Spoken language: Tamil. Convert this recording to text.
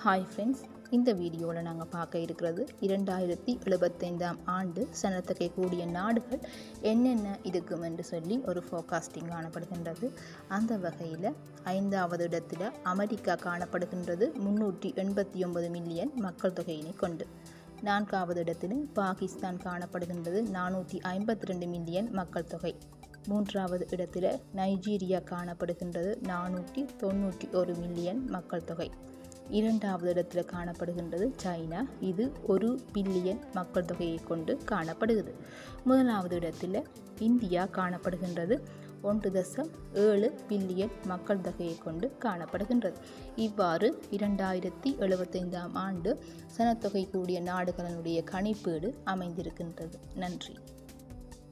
ஹாய் ஃப்ரெண்ட்ஸ் இந்த வீடியோவில் நாங்கள் பார்க்க இருக்கிறது இரண்டாயிரத்தி எழுபத்தைந்தாம் ஆண்டு சனத்தொகை கூடிய நாடுகள் என்னென்ன இருக்கும் என்று சொல்லி ஒரு ஃபோகாஸ்டிங் காணப்படுகின்றது அந்த வகையில் ஐந்தாவது இடத்தில் அமெரிக்கா காணப்படுகின்றது முன்னூற்றி எண்பத்தி ஒன்பது மில்லியன் மக்கள் தொகையினை கொண்டு நான்காவது இடத்தில் பாகிஸ்தான் காணப்படுகின்றது நானூற்றி ஐம்பத்தி ரெண்டு மில்லியன் மக்கள் தொகை மூன்றாவது இடத்தில் நைஜீரியா காணப்படுகின்றது நானூற்றி தொண்ணூற்றி ஒரு மில்லியன் மக்கள் தொகை இரண்டாவது இடத்தில் காணப்படுகின்றது சைனா இது ஒரு பில்லியன் மக்கள் தொகையை கொண்டு காணப்படுகிறது முதலாவது இடத்தில் இந்தியா காணப்படுகின்றது ஒன்று தசம் ஏழு பில்லியன் மக்கள் தொகையை கொண்டு காணப்படுகின்றது இவ்வாறு இரண்டாயிரத்தி எழுபத்தைந்தாம் ஆண்டு சனத்தொகை கூடிய நாடுகளினுடைய கணிப்பீடு அமைந்திருக்கின்றது நன்றி